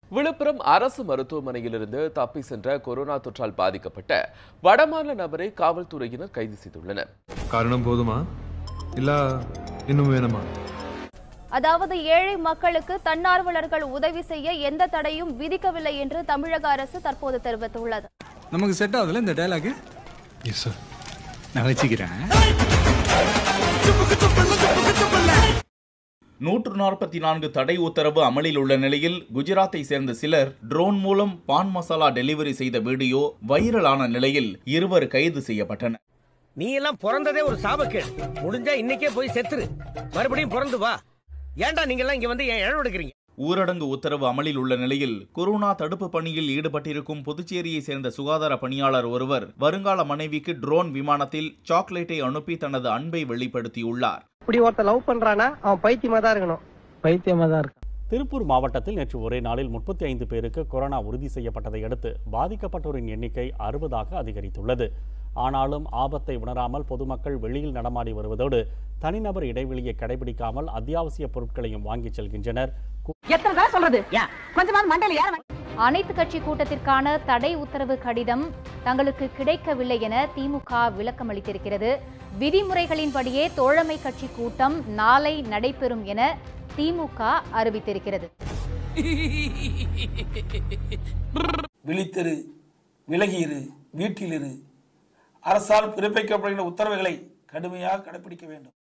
விழுப்புரம் அரசு மருத்துவமனையிலிருந்து தப்பி சென்ற கொரோனா தொற்றால் பாதிக்கப்பட்ட வடமாநில நபரை காவல்துறையினர் கைது செய்துள்ளனர் காரணம் போதுமா இல்ல இன்னும் வேணுமா அதாவது ஏழை மக்களுக்கு தன்னார்வலர்கள் உதவி செய்ய எந்த தடையும் விதிக்கவில்லை என்று தமிழக அரசு தற்போது தெரிவித்துள்ளது நமக்கு செட் ஆகுதுல இந்த டைலாக் எஸ் சார் நான் வச்சுக்கிறேன் நூற்று நாற்பத்தி நான்கு தடை உத்தரவு அமலில் உள்ள நிலையில் குஜராத்தை சேர்ந்த சிலர் ட்ரோன் மூலம் பான் மசாலா டெலிவரி செய்த வீடியோ வைரலான நிலையில் இருவர் கைது செய்யப்பட்டனர் நீ எல்லாம் பிறந்ததே ஒரு சாபக்கேடு முடிஞ்சா இன்னைக்கே போய் செத்துரு மறுபடியும் பிறந்து வா ஏன்டா நீங்க எல்லாம் இங்க வந்து என் இழவு எடுக்கிறீங்க ஊரடங்கு உத்தரவு அமலில் உள்ள நிலையில் கொரோனா தடுப்பு பணியில் ஈடுபட்டிருக்கும் புதுச்சேரியை சேர்ந்த சுகாதார பணியாளர் ஒருவர் வருங்கால மனைவிக்கு ட்ரோன் விமானத்தில் சாக்லேட்டை அனுப்பி தனது அன்பை வெளிப்படுத்தியுள்ளார் இப்படி ஒருத்தன் லவ் பண்றானா அவன் பைத்தியமா தான் இருக்கணும் பைத்தியமா தான் இருக்கான் திருப்பூர் மாவட்டத்தில் நேற்று ஒரே நாளில் முப்பத்தி ஐந்து பேருக்கு கொரோனா உறுதி செய்யப்பட்டதை அடுத்து பாதிக்கப்பட்டோரின் எண்ணிக்கை அறுபதாக அதிகரித்துள்ளது ஆனாலும் ஆபத்தை உணராமல் பொதுமக்கள் வெளியில் நடமாடி வருவதோடு தனிநபர் இடைவெளியை கடைபிடிக்காமல் அத்தியாவசிய பொருட்களையும் வாங்கிச் செல்கின்றனர் எத்தனை தடவை சொல்றது கொஞ்சமாவது மண்டையில யார அனைத்து கட்சி கூட்டத்திற்கான தடை உத்தரவு கடிதம் தங்களுக்கு கிடைக்கவில்லை என திமுக விளக்கம் அளித்திருக்கிறது விதிமுறைகளின்படியே தோழமை கட்சி கூட்டம் நாளை நடைபெறும் என திமுக அறிவித்திருக்கிறது விழித்திரு விலகியிரு வீட்டிலிரு அரசால் பிறப்பிக்கப்படுகின்ற உத்தரவுகளை கடுமையாக கடைபிடிக்க வேண்டும்